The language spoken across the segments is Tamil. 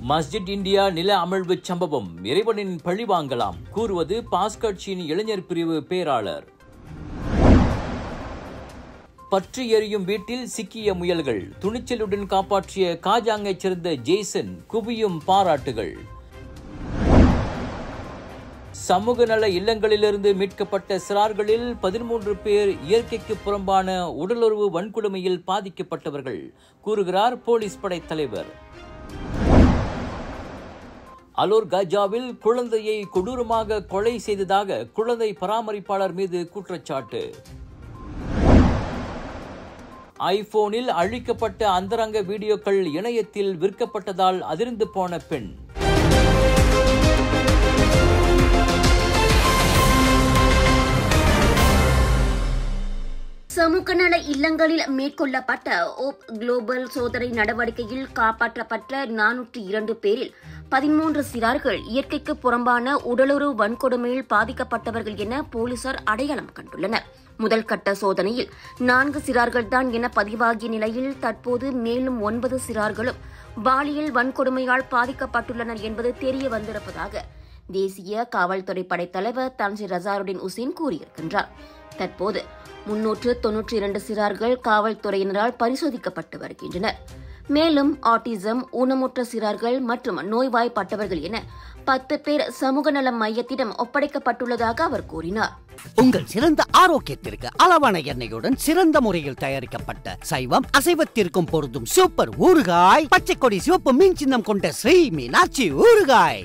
மஸ்ஜித் இந்தியா நில அமழ்வு சம்பவம் இறைவனின் பழி வாங்கலாம் கூறுவது பாஸ் கட்சியின் இளைஞர் பிரிவு பேராளர் பற்றி எரியும் வீட்டில் சிக்கிய முயல்கள் துணிச்சலுடன் காப்பாற்றிய காஜாங்கைச் சேர்ந்த ஜேசன் குவியும் பாராட்டுகள் சமூக நல இல்லங்களிலிருந்து மீட்கப்பட்ட சிறார்களில் பதிமூன்று பேர் இயற்கைக்கு புறம்பான உடலுறவு வன்கொடுமையில் பாதிக்கப்பட்டவர்கள் கூறுகிறார் போலீஸ் படை தலைவர் அலோர் காஜாவில் குழந்தையை கொடூரமாக கொலை செய்ததாக குழந்தை பராமரிப்பாளர் மீது குற்றச்சாட்டு ஐபோனில் அழிக்கப்பட்ட அந்தரங்க வீடியோக்கள் இணையத்தில் விற்கப்பட்டதால் அதிர்ந்து போன பெண் சமூக நல இல்லங்களில் மேற்கொள்ளப்பட்ட ஓப் குளோபல் சோதனை நடவடிக்கையில் காப்பாற்றப்பட்ட நானூற்றி இரண்டு பேரில் பதிமூன்று சிறார்கள் இயற்கைக்கு புறம்பான உடலுறவு வன்கொடுமையில் பாதிக்கப்பட்டவர்கள் என போலீசார் அடையாளம் கண்டுள்ளனர் முதல் கட்ட சோதனையில் நான்கு சிறார்கள்தான் என பதிவாகிய நிலையில் தற்போது மேலும் ஒன்பது சிறார்களும் பாலியல் வன்கொடுமையால் பாதிக்கப்பட்டுள்ளனர் என்பது தெரிய வந்திருப்பதாக தேசிய காவல்துறை படைத்தலைவர் தன்சி ரசாருடின் உசேன் கூறியிருக்கின்றார் தற்போது முன்னூற்று தொன்னூற்றி இரண்டு சிறார்கள் காவல்துறையினரால் பரிசோதிக்கப்பட்டு வருகின்றனர் மேலும் ஆட்டிசம் ஊனமுற்ற சிறார்கள் மற்றும் நோய்வாய்ப்பட்டவர்கள் என பத்து பேர் சமூக நல மையத்திடம் ஒப்படைக்கப்பட்டுள்ளதாக அவர் கூறினார் உங்கள் சிறந்த ஆரோக்கியத்திற்கு அளவான எண்ணெயுடன் சிறந்த முறையில் தயாரிக்கப்பட்ட சைவம் அசைவத்திற்கும் பொருந்தும் சூப்பர் ஊறுகாய் பச்சை கொடி சிவப்பு மீன் சின்னம் கொண்ட ஸ்ரீ மீனாட்சி ஊறுகாய்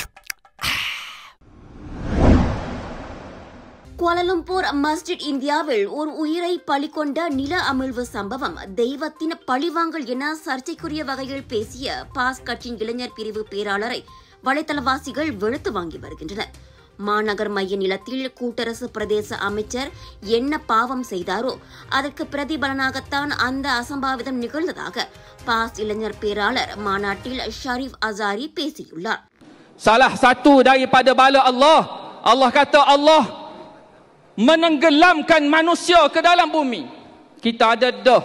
கோலலம்பூர் மஸ்ஜித் இந்தியாவில் ஒரு உயிரை பலிகொண்ட நில அமிழ்வு சம்பவம் தெய்வத்தின் பழிவாங்கல் என சர்ச்சைக்குரிய வகையில் பேசிய பாஸ் கட்சியின் இளைஞர் பிரிவு பேராளரை வலைத்தளவாசிகள் வெளுத்து வாங்கி வருகின்றனர் மாநகர் மைய நிலத்தில் கூட்டரசு பிரதேச அமைச்சர் என்ன பாவம் செய்தாரோ அதற்கு பிரதிபலனாகத்தான் அந்த அசம்பாவிதம் நிகழ்ந்ததாக பாஸ் இளைஞர் பேராளர் மாநாட்டில் ஷரீப் அசாரி பேசியுள்ளார் Salah satu daripada bala Allah, Allah kata Allah menenggelamkan manusia ke dalam bumi. Kita ada dah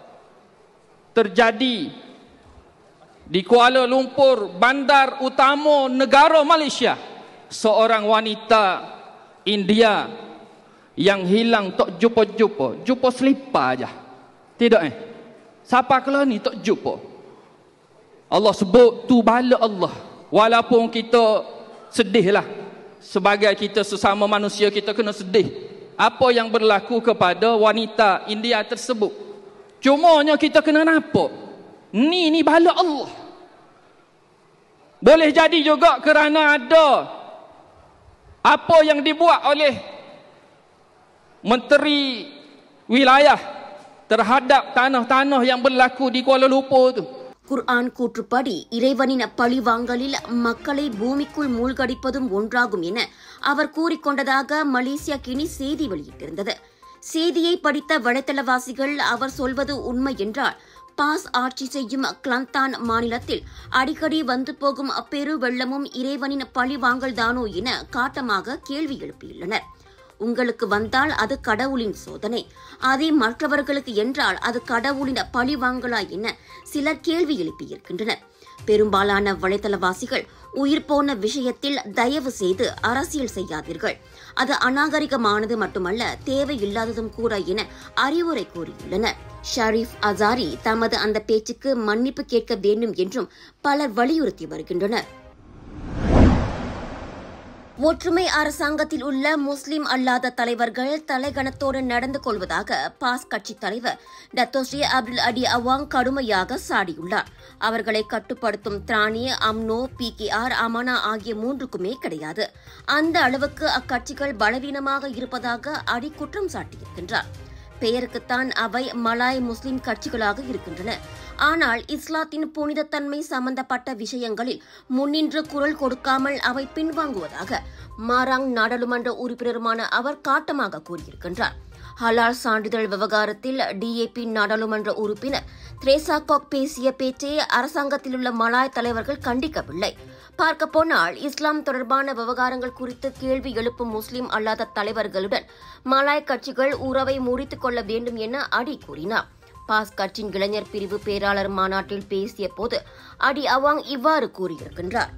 terjadi di Kuala Lumpur, bandar utama negara Malaysia. Seorang wanita India yang hilang tak jumpa-jumpa. Jumpa selipar aja. Tidak eh? Siapa kalau ni tak jumpa? Allah sebut tu bala Allah. Walaupun kita sedih lah. Sebagai kita sesama manusia kita kena sedih. Apa yang berlaku kepada wanita India tersebut. Cumanya kita kena nampak. Ni ni bala Allah. Boleh jadi juga kerana ada apa yang dibuat oleh menteri wilayah terhadap tanah-tanah yang berlaku di Kuala Lumpur tu. குர்ஆன் கூற்றுப்படி இறைவனின் பழிவாங்கலில் மக்களை பூமிக்குள் மூழ்கடிப்பதும் ஒன்றாகும் என அவர் கூறிக்கொண்டதாக மலேசியா கினி செய்தி வெளியிட்டிருந்தது செய்தியை படித்த வலைத்தளவாசிகள் அவர் சொல்வது உண்மை என்றால் பாஸ் ஆட்சி செய்யும் கிளந்தான் மாநிலத்தில் அடிக்கடி வந்து போகும் பெரு வெள்ளமும் இறைவனின் பழிவாங்கல் தானோ என காட்டமாக கேள்வி எழுப்பியுள்ளனர் உங்களுக்கு வந்தால் அது கடவுளின் சோதனை அதே மற்றவர்களுக்கு என்றால் அது கடவுளின் பழிவாங்கலா என சிலர் கேள்வி எழுப்பியிருக்கின்றனர் பெரும்பாலான வலைத்தளவாசிகள் உயிர் போன விஷயத்தில் தயவு செய்து அரசியல் செய்யாதீர்கள் அது அநாகரிகமானது மட்டுமல்ல தேவையில்லாததும் கூட என அறிவுரை கூறியுள்ளனர் ஷரீப் அசாரி தமது அந்த பேச்சுக்கு மன்னிப்பு கேட்க வேண்டும் என்றும் பலர் வலியுறுத்தி வருகின்றனர் ஒற்றுமை அரசாங்கத்தில் உள்ள முஸ்லிம் அல்லாத தலைவர்கள் தலைகணத்தோடு நடந்து கொள்வதாக பாஸ் கட்சி தலைவர் டத்தோஸ்ரீ அப்துல் அடி அவாங் கடுமையாக சாடியுள்ளார் அவர்களை கட்டுப்படுத்தும் திராணி UMNO P K R Amanah ஆகிய மூன்றுக்குமே கிடையாது அந்த அளவுக்கு அக்கட்சிகள் பலவீனமாக இருப்பதாக அடி குற்றம் சாட்டியிருக்கின்றார் பெயருக்குத்தான் அவை மலாய் முஸ்லிம் கட்சிகளாக இருக்கின்றன ஆனால் இஸ்லாத்தின் புனிதத்தன்மை சம்பந்தப்பட்ட விஷயங்களில் முன்னின்று குரல் கொடுக்காமல் அவை பின்வாங்குவதாக மாராங் நாடாளுமன்ற உறுப்பினருமான அவர் காட்டமாக கூறியிருக்கின்றார் ஹலால் சான்றிதழ் விவகாரத்தில் டிஏபி நாடாளுமன்ற உறுப்பினர் த்ரேசா காக் பேசிய பேச்சை அரசாங்கத்தில் உள்ள மலாய் தலைவர்கள் கண்டிக்கவில்லை பார்க்க போனால் இஸ்லாம் தொடர்பான விவகாரங்கள் குறித்து கேள்வி எழுப்பும் முஸ்லிம் அல்லாத தலைவர்களுடன் மலாய் கட்சிகள் உறவை முறித்துக் கொள்ள வேண்டும் என அடி கூறினார் பாஸ் கட்சியின் இளைஞர் பிரிவு பேராளர் மாநாட்டில் பேசிய போது அடி அவாங் இவ்வாறு கூறியிருக்கின்றார்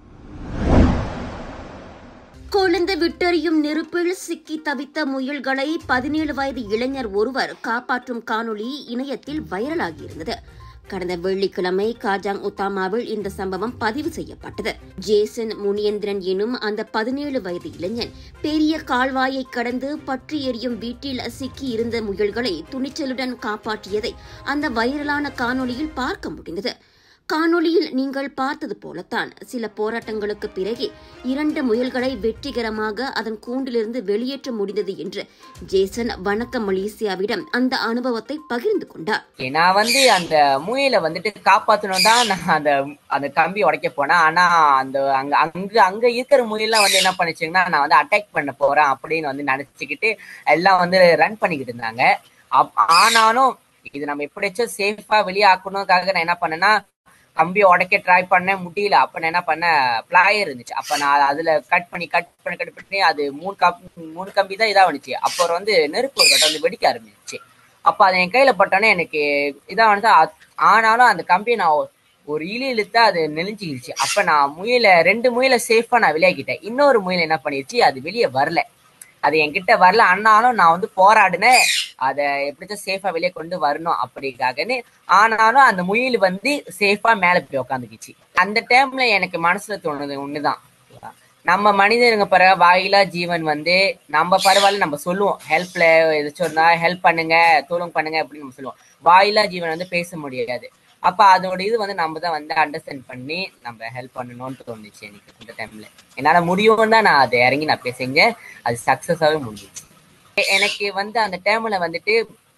கொழுந்து விட்டெறியும் நெருப்பில் சிக்கி தவித்த முயல்களை பதினேழு வயது இளைஞர் ஒருவர் காப்பாற்றும் காணொளி இணையத்தில் வைரலாகியிருந்தது கடந்த வெள்ளிக்கிழமை காஜாங் உத்தாமாவில் இந்த சம்பவம் பதிவு செய்யப்பட்டது ஜேசன் முனியந்திரன் எனும் அந்த பதினேழு வயது இளைஞன் பெரிய கால்வாயை கடந்து பற்றி எரியும் வீட்டில் சிக்கி இருந்த முயல்களை துணிச்சலுடன் காப்பாற்றியதை அந்த வைரலான காணொளியில் பார்க்க முடிந்தது காணொளியில் நீங்கள் பார்த்தது போலத்தான் சில போராட்டங்களுக்கு பிறகே இரண்டு முயல்களை வெற்றிகரமாக அதன் கூண்டிலிருந்து வெளியேற்ற முடிந்தது என்று ஜேசன் வணக்கம் மலேசியாவிடம் அந்த அனுபவத்தை பகிர்ந்து கொண்டார் Okay, நான் வந்து அந்த முயலை வந்துட்டு காப்பாத்தணும் தான் நான் அந்த அந்த கம்பி உடைக்க போனேன் ஆனா அந்த அங்க அங்க அங்க இருக்கிற முயல்லாம் வந்து என்ன பண்ணுச்சுங்கன்னா நான் வந்து அட்டாக் பண்ண போறேன் அப்படின்னு வந்து நினைச்சுக்கிட்டு எல்லாம் வந்து ரன் பண்ணிக்கிட்டு இருந்தாங்க அப்- ஆனாலும் இது நம்ம எப்படியாச்சும் சேஃபா வெளியே ஆக்கணுக்காக நான் என்ன பண்ணேன்னா கம்பியை உடைக்க ட்ரை பண்ணேன் முடியல அப்ப நான் என்ன பண்ணேன் பிளாயர் இருந்துச்சு அப்ப நான் அதுல கட் பண்ணி கட் பண்ணி கட் பண்ணி அது மூணு கம்பி மூணு கம்பி தான் இதா வந்துச்சு அப்புறம் வந்து நெருப்பு ஒரு கட்டம் வந்து வெடிக்க ஆரம்பிச்சு அப்ப அது என் கையில பட்டோன்னே எனக்கு இதா வந்து ஆனாலும் அந்த கம்பியை நான் ஒரு இழு இழுத்தா அது நெளிஞ்சிக்கிடுச்சு அப்ப நான் முயலை ரெண்டு முயலை சேஃபா நான் விளையாக்கிட்டேன் இன்னொரு முயல் என்ன பண்ணிருச்சு அது வெளியே வரல அது என்கிட்ட வரல ஆனாலும் நான் வந்து போராடினேன் அதை எப்படிச்சும் சேஃபா வெளியே கொண்டு வரணும் அப்படிக்காகன்னு ஆனாலும் அந்த முயல் வந்து சேஃபா மேல போய் உட்காந்துக்கிச்சு அந்த டைம்ல எனக்கு மனசுல தோணுது ஒண்ணுதான் நம்ம மனிதனுங்க பிற வாயிலா ஜீவன் வந்து நம்ம பரவாயில்ல நம்ம சொல்லுவோம் ஹெல்ப்ல ஏதாச்சும் இருந்தா ஹெல்ப் பண்ணுங்க தோலும் பண்ணுங்க அப்படின்னு நம்ம சொல்லுவோம் வாயிலா ஜீவன் வந்து பேச முடியாது அப்ப அதோட இது வந்து நம்ம தான் வந்து அண்டர்ஸ்டாண்ட் பண்ணி நம்ம ஹெல்ப் பண்ணணும்னு தோணுச்சு எனக்கு இந்த டைம்ல என்னால முடியும்னு தான் நான் அதை இறங்கி நான் போய் செஞ்சேன் அது சக்சஸாவே முடிஞ்சிச்சு எ- எனக்கு வந்து அந்த டைம்ல வந்துட்டு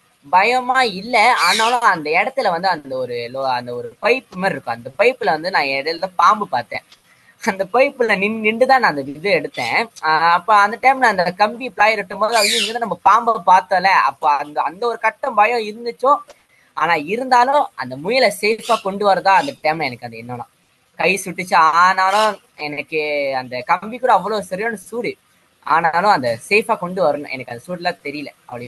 பயமா இல்ல ஆனாலும் அந்த இடத்துல வந்து அந்த ஒரு லோ- அந்த ஒரு பைப் மாதிரி இருக்கும் அந்த பைப்ல வந்து நான் இடையில பாம்பு பார்த்தேன் அந்த பைப்புல நின் நின்று தான் நான் அந்த இது எடுத்தேன் ஆஹ் அப்ப அந்த டைம்ல அந்த கம்பி பிளாயர் எட்டும் போது ஐயோ இங்க நம்ம பாம்பை பார்த்தோம்ல அப்ப அந்த அந்த ஒரு கட்டம் பயம் இருந்துச்சோ ஆனா இருந்தாலும் அந்த முயலை சேஃபா கொண்டு வரதா அந்த டைம்ல எனக்கு அது என்னன்னா கை சுட்டுச்சு ஆனாலும் எனக்கு அந்த கம்பி கூட அவ்வளவு சரியான சூடு ஆனாலும் அந்த சேஃபா கொண்டு வரணும் எனக்கு அந்த சூடுலாம் தெரியல அப்படி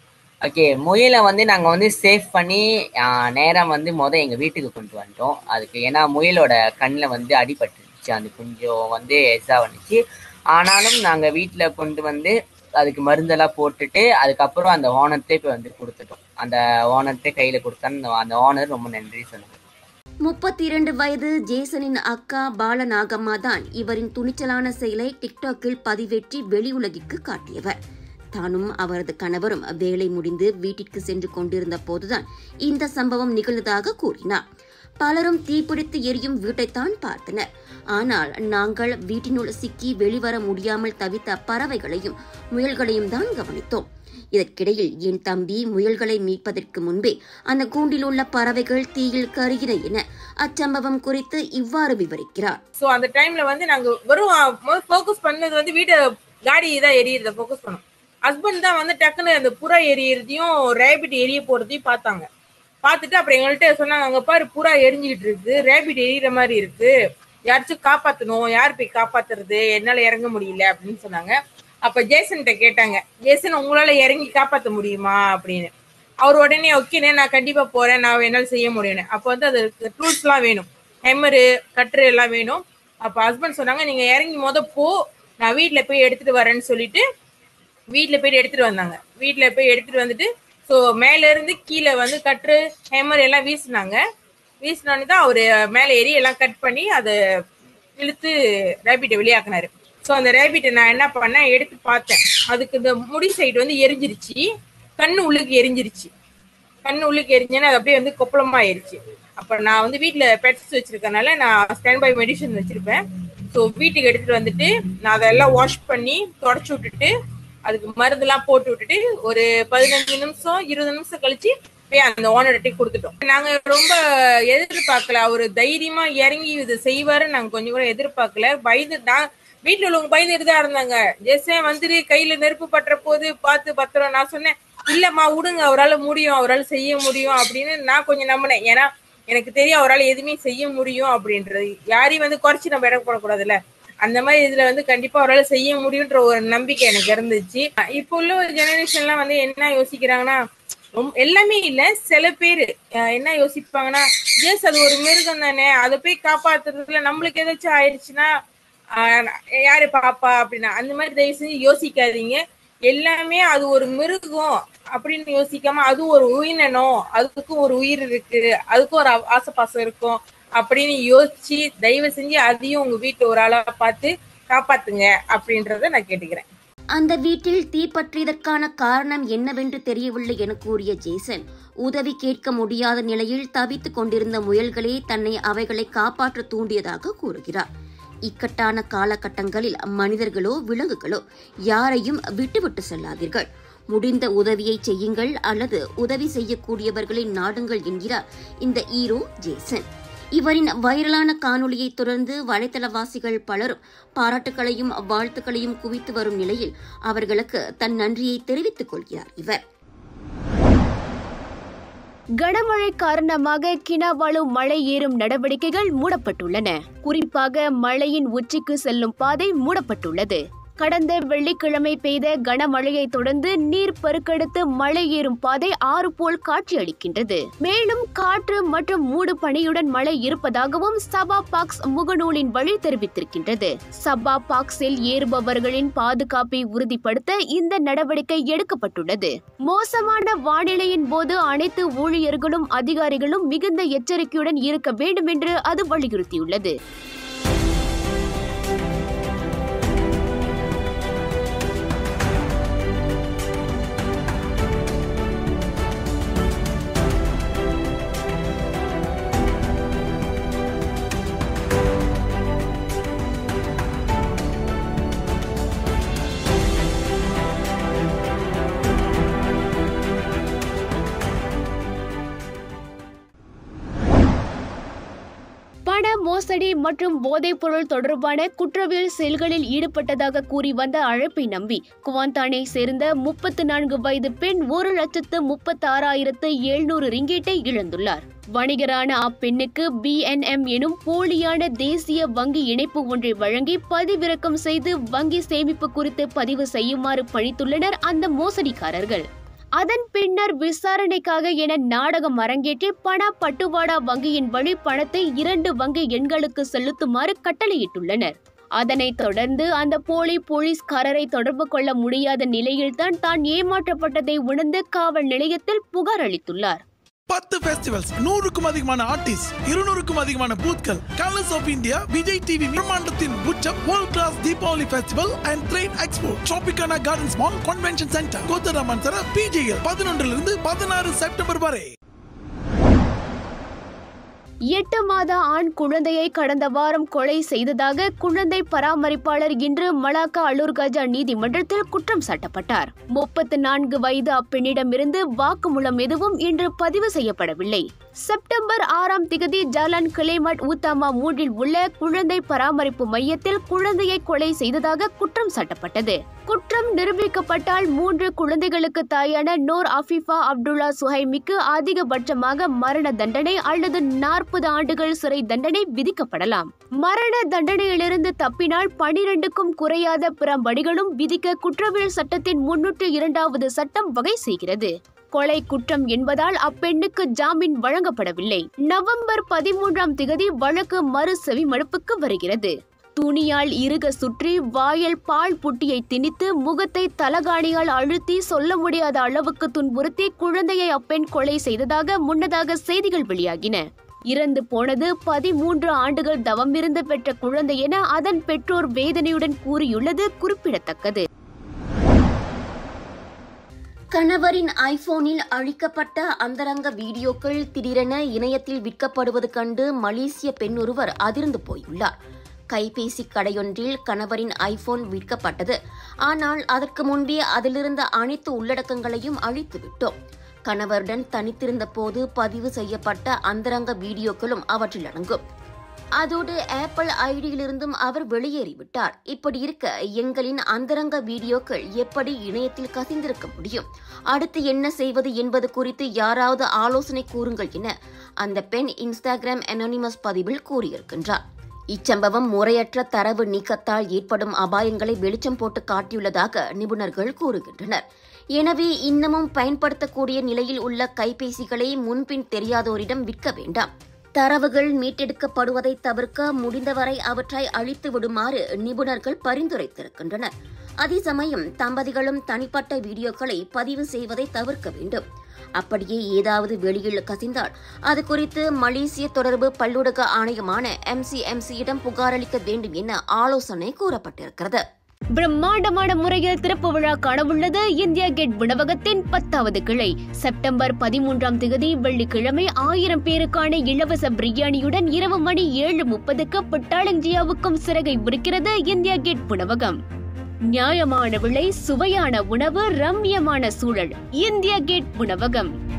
ஓகே முயலை வந்து நாங்க வந்து சேஃப் பண்ணி ஆஹ், நேரம் வந்து முத எங்க வீட்டுக்கு கொண்டு வந்துட்டோம் அதுக்கு ஏன்னா முயலோட கண்ணில் வந்து அடிபட்டுருச்சு அது கொஞ்சம் வந்து எஸ்ஸா வந்துச்சு ஆனாலும் நாங்க வீட்டுல கொண்டு வந்து அதுக்கு மருந்தெல்லாம் போட்டுட்டு அதுக்கப்புறம் அந்த ஓனர்ட்டே போய் வந்து கொடுத்துட்டோம் அந்த ஓனர்ட்டே கையில கொடுத்தான்னு அந்த ஓனர் ரொம்ப நன்றி சொன்னாங்க முப்பத்தி இரண்டு வயது ஜேசனின் அக்கா பாலநாகம்மா தான் இவரின் துணிச்சலான செயலை டிக்டாக்கில் பதிவேற்றி வெளியுலகிற்கு காட்டியவர் தானும் அவரது கணவரும் வேலை முடிந்து வீட்டிற்கு சென்று கொண்டிருந்த போதுதான் இந்த சம்பவம் நிகழ்ந்ததாக கூறினார் பலரும் தீப்பிடித்து எரியும் வீட்டைத்தான் பார்த்தனர் ஆனால் நாங்கள் வீட்டினுள் சிக்கி வெளிவர முடியாமல் தவித்த பறவைகளையும் முயல்களையும் தான் கவனித்தோம் இதற்கிடையில் என் தம்பி முயல்களை மீட்பதற்கு முன்பே அந்த கூண்டில் உள்ள பறவைகள் தீயில் கருகின என அச்சம்பவம் குறித்து இவ்வாறு விவரிக்கிறார் சோ அந்த டைம்ல வந்து நாங்க வெறும் ஃபோக்கஸ் பண்ணது வந்து வீட்டை காடி தான் எரியறத ஃபோக்கஸ் பண்ணோம் ஹஸ்பண்ட் தான் வந்து டக்குன்னு அந்த புறா எரியறதையும் ரேபிட் எரிய போறதையும் பார்த்தாங்க பார்த்துட்டு அப்புறம் எங்கள்கிட்ட சொன்னாங்க அங்க பாரு புறா எரிஞ்சுக்கிட்டு இருக்கு ரேபிட் எரியற மாதிரி இருக்கு யாராச்சும் காப்பாத்தணும் யார் போய் காப்பாத்துறது என்னால இறங்க முடியல அப்படின்னு சொன்னாங்க அப்ப ஜேசன்கிட்ட கேட்டாங்க ஜேசன் உங்களால இறங்கி காப்பாத்த முடியுமா அப்படின்னு அவர் உடனே ஓகேண்ணே நான் கண்டிப்பா போறேன் நான் என்னால செய்ய முடியும்னு அப்போ வந்து அது டூல்ஸ் எல்லாம் வேணும் ஹெம்மரு கட்ரு எல்லாம் வேணும் அப்ப ஹஸ்பண்ட் சொன்னாங்க நீங்க இறங்கி மொத போ நான் வீட்ல போய் எடுத்துட்டு வரேன்னு சொல்லிட்டு வீட்ல போய் எடுத்துட்டு வந்தாங்க வீட்ல போய் எடுத்துட்டு வந்துட்டு ஸோ மேல இருந்து கீழே வந்து கட்ரு ஹேமர் எல்லாம் வீசினாங்க வீசினோன்னு தான் அவரு மேல ஏறி எல்லாம் கட் பண்ணி அதை இழுத்து ரேபிட்டை வெளியாக்குனாரு ஸோ அந்த ரேபிட்டை நான் என்ன பண்ணேன் எடுத்து பார்த்தேன் அதுக்கு இந்த முடி சைடு வந்து எரிஞ்சிருச்சு கண்ணு உள்ளுக்கு எரிஞ்சிருச்சு கண்ணு உள்ளுக்கு எரிஞ்சேன்னா அது அப்படியே வந்து கொப்பளமா ஆயிருச்சு அப்ப நான் வந்து வீட்ல பெட்ஸ் வச்சிருக்கனால நான் ஸ்டாண்ட் பை மெடிசன் வச்சிருப்பேன் ஸோ வீட்டுக்கு எடுத்துட்டு வந்துட்டு நான் அதெல்லாம் வாஷ் பண்ணி தொடச்சு விட்டுட்டு அதுக்கு மருந்தெல்லாம் போட்டு விட்டுட்டு ஒரு பதினஞ்சு நிமிஷம் இருபது நிமிஷம் கழிச்சு போய் அந்த ஓனர்கிட்ட கொடுத்துட்டோம் நாங்க ரொம்ப எதிர்பார்க்கல அவரு தைரியமா இறங்கி இது செய்வாரு நாங்க கொஞ்சம் கூட எதிர்பார்க்கல பயந்து நான் வீட்டுல உள்ளவங்க பயந்துட்டு தான் இருந்தாங்க ஜெஸ்ஸே வந்துரு கையில நெருப்பு பற்ற போது பார்த்து பத்திரம் நான் சொன்னேன் இல்லம்மா விடுங்க அவரால் முடியும் அவரால் செய்ய முடியும் அப்படின்னு நான் கொஞ்சம் நம்பினேன் ஏன்னா எனக்கு தெரியும் அவரால் எதுவுமே செய்ய முடியும் அப்படின்றது யாரையும் வந்து குறைச்சி நம்ம இடம் போடக்கூடாதுல்ல அந்த மாதிரி இதுல வந்து கண்டிப்பா அவரால் செய்ய முடியுன்ற ஒரு நம்பிக்கை எனக்கு இருந்துச்சு இப்போ உள்ள ஒரு ஜெனரேஷன்லாம் வந்து என்ன யோசிக்கிறாங்கன்னா ரொம்ப எல்லாமே இல்ல சில பேர் என்ன யோசிப்பாங்கன்னா ஜெஸ் அது ஒரு மிருகம் தானே அதை போய் காப்பாத்துறதுல நம்மளுக்கு ஏதாச்சும் ஆயிடுச்சுன்னா ஆஹ் யாரு பாப்பா அப்படின்னா அந்த மாதிரி தயவு செஞ்சு யோசிக்காதீங்க எல்லாமே அது ஒரு மிருகம் அப்படின்னு யோசிக்காம அது ஒரு உயிரினம் அதுக்கும் ஒரு உயிர் இருக்கு அதுக்கும் ஒரு ஆ- ஆசைப்பாசம் இருக்கும் அப்படின்னு யோசிச்சு தயவு செஞ்சு அதையும் உங்க வீட்டு ஒரு ஆளா பார்த்து காப்பாத்துங்க அப்படின்றத நான் கேட்டுக்கிறேன் அந்த வீட்டில் தீப்பற்றியதற்கான காரணம் என்னவென்று தெரியவில்லை என கூறிய ஜேசன் உதவி கேட்க முடியாத நிலையில் தவித்துக் கொண்டிருந்த முயல்களே தன்னை அவைகளை காப்பாற்ற தூண்டியதாக கூறுகிறார் இக்கட்டான காலகட்டங்களில் மனிதர்களோ விலங்குகளோ யாரையும் விட்டுவிட்டு செல்லாதீர்கள் முடிந்த உதவியை செய்யுங்கள் அல்லது உதவி செய்யக்கூடியவர்களை நாடுங்கள் என்கிறார் இந்த ஈரோ ஜேசன் இவரின் வைரலான காணொளியை தொடர்ந்து வலைத்தளவாசிகள் பலரும் பாராட்டுகளையும் வாழ்த்துக்களையும் குவித்து வரும் நிலையில் அவர்களுக்கு தன் நன்றியை தெரிவித்துக் கொள்கிறார் இவர் கனமழை காரணமாக கினாவாலு மலை ஏறும் நடவடிக்கைகள் மூடப்பட்டுள்ளன குறிப்பாக மலையின் உச்சிக்கு செல்லும் பாதை மூடப்பட்டுள்ளது கடந்த வெள்ளிக்கிழமை பெய்த கனமழையை தொடர்ந்து நீர் பெருக்கெடுத்து மலை ஏறும் பாதை ஆறு போல் காட்சியளிக்கின்றது மேலும் காற்று மற்றும் மூடு பனியுடன் மழை இருப்பதாகவும் சபா பாக்ஸ் முகநூலின் வழி தெரிவித்திருக்கின்றது சபா பாக்ஸில் ஏறுபவர்களின் பாதுகாப்பை உறுதிப்படுத்த இந்த நடவடிக்கை எடுக்கப்பட்டுள்ளது மோசமான வானிலையின் போது அனைத்து ஊழியர்களும் அதிகாரிகளும் மிகுந்த எச்சரிக்கையுடன் இருக்க வேண்டும் என்று அது வலியுறுத்தியுள்ளது பண மோசடி மற்றும் போதைப்பொருள் தொடர்பான குற்றவியல் செயல்களில் ஈடுபட்டதாக கூறி வந்த அழைப்பை நம்பி குவாந்தானை சேர்ந்த முப்பத்து நான்கு வயது பெண் ஒரு லட்சத்து முப்பத்தி ஆறாயிரத்து எழுநூறு ரிங்கேட்டை இழந்துள்ளார் வணிகரான அப்பெண்ணுக்கு பிஎன்எம் எனும் போலியான தேசிய வங்கி இணைப்பு ஒன்றை வழங்கி பதிவிறக்கம் செய்து வங்கி சேமிப்பு குறித்து பதிவு செய்யுமாறு பணித்துள்ளனர் அந்த மோசடிக்காரர்கள் அதன் பின்னர் விசாரணைக்காக என நாடகம் அரங்கேற்றி பண பட்டுவாடா வங்கியின் வழி பணத்தை இரண்டு வங்கி எண்களுக்கு செலுத்துமாறு கட்டளையிட்டுள்ளனர் அதனைத் தொடர்ந்து அந்த போலி போலீஸ்காரரை தொடர்பு கொள்ள முடியாத நிலையில்தான் தான் ஏமாற்றப்பட்டதை உணர்ந்து காவல் நிலையத்தில் புகார் அளித்துள்ளார் பத்து ஃபெஸ்டிவல்ஸ் நூறுக்கும் அதிகமான ஆர்டிஸ்ட் இருநூறுக்கும் அதிகமான பூத்கள் colours of India Vijay TV பிரம்மாண்டத்தின் உச்சம் world class Deepavali festival and train expo Tropicana Gardens mall convention centre கோத்தராமன் சர பிஜிஎல் பதினொன்றிலிருந்து பதினாறு செப்டம்பர் வரை எட்டு மாத ஆண் குழந்தையை கடந்த வாரம் கொலை செய்ததாக குழந்தை பராமரிப்பாளர் இன்று மலாக்கா அலூர்கஜா நீதிமன்றத்தில் குற்றம் சாட்டப்பட்டார் முப்பத்து நான்கு வயது அப்பெண்ணிடமிருந்து வாக்குமூலம் எதுவும் இன்று பதிவு செய்யப்படவில்லை செப்டம்பர் ஆறாம் திகதி ஜாலான் கிளைமட் ஊத்தாமா மூன்றில் உள்ள குழந்தை பராமரிப்பு மையத்தில் குழந்தையை கொலை செய்ததாக குற்றம் சாட்டப்பட்டது குற்றம் நிரூபிக்கப்பட்டால் மூன்று குழந்தைகளுக்கு தாயான நோர் அஃபிஃபா அப்துல்லா சுஹைமிக்கு அதிகபட்சமாக மரண தண்டனை அல்லது நாற்பது ஆண்டுகள் சிறை தண்டனை விதிக்கப்படலாம் மரண தண்டனையிலிருந்து தப்பினால் பனிரெண்டுக்கும் குறையாத பிற வடிகளும் விதிக்க குற்றவியல் சட்டத்தின் முன்னூற்று இரண்டாவது சட்டம் வகை செய்கிறது கொலை குற்றம் என்பதால் அப்பெண்ணுக்கு ஜாமீன் வழங்கப்படவில்லை நவம்பர் பதிமூன்றாம் திகதி வழக்கு மறு செவிமடுப்புக்கு வருகிறது துணியால் இறுக சுற்றி வாயில் பால் புட்டியை திணித்து முகத்தை தலகாணியால் அழுத்தி சொல்ல முடியாத அளவுக்கு துன்புறுத்தி குழந்தையை அப்பெண் கொலை செய்ததாக முன்னதாக செய்திகள் வெளியாகின இறந்து போனது பதிமூன்று ஆண்டுகள் தவமிருந்து பெற்ற குழந்தை என அதன் பெற்றோர் வேதனையுடன் கூறியுள்ளது குறிப்பிடத்தக்கது கணவரின் ஐபோனில் அழிக்கப்பட்ட அந்தரங்க வீடியோக்கள் திடீரென இணையத்தில் விற்கப்படுவது கண்டு மலேசிய பெண் ஒருவர் அதிர்ந்து போயுள்ளார் கைபேசி கடையொன்றில் கணவரின் ஐபோன் விற்கப்பட்டது ஆனால் அதற்கு முன்பே அதிலிருந்த அனைத்து உள்ளடக்கங்களையும் அழித்து விட்டோம் கணவருடன் தனித்திருந்த போது பதிவு செய்யப்பட்ட அந்தரங்க வீடியோக்களும் அவற்றில் அடங்கும் அதோடு ஆப்பிள் ஐடியிலிருந்தும் அவர் வெளியேறிவிட்டார் இப்படி இருக்க எங்களின் அந்தரங்க வீடியோக்கள் எப்படி இணையத்தில் கசிந்திருக்க முடியும் அடுத்து என்ன செய்வது என்பது குறித்து யாராவது ஆலோசனை கூறுங்கள் என அந்த பெண் இன்ஸ்டாகிராம் அனோனிமஸ் பதிவில் கூறியிருக்கின்றார் இச்சம்பவம் முறையற்ற தரவு நீக்கத்தால் ஏற்படும் அபாயங்களை வெளிச்சம் போட்டு காட்டியுள்ளதாக நிபுணர்கள் கூறுகின்றனர் எனவே இன்னமும் பயன்படுத்தக்கூடிய நிலையில் உள்ள கைபேசிகளை முன்பின் தெரியாதோரிடம் விற்க வேண்டாம் தரவுகள் மீட்டெடுக்கப்படுவதை தவிர்க்க முடிந்தவரை அவற்றை அழித்து விடுமாறு நிபுணர்கள் பரிந்துரைத்திருக்கின்றனர் அதே சமயம் தம்பதிகளும் தனிப்பட்ட வீடியோக்களை பதிவு செய்வதை தவிர்க்க வேண்டும் அப்படியே ஏதாவது வெளியில் கசிந்தால் அது குறித்து மலேசிய தொடர்பு பல்லூடக ஆணையமான எம்சிஎம்சியிடம் புகாரளிக்க வேண்டும் என ஆலோசனை கூறப்பட்டிருக்கிறது பிரம்மாண்டமான முறையில் திறப்பு விழா காணவுள்ளது இந்தியா கேட் உணவகத்தின் பத்தாவது கிளை செப்டம்பர் பதிமூன்றாம் தேதி வெள்ளிக்கிழமை ஆயிரம் பேருக்கான இலவச பிரியாணியுடன் இரவு மணி ஏழு முப்பதுக்கு பட்டாளஞ்சியாவுக்கும் சிறகை முறிக்கிறது இந்தியா கேட் உணவகம் நியாயமான விலை சுவையான உணவு ரம்யமான சூழல் இந்தியா கேட் உணவகம்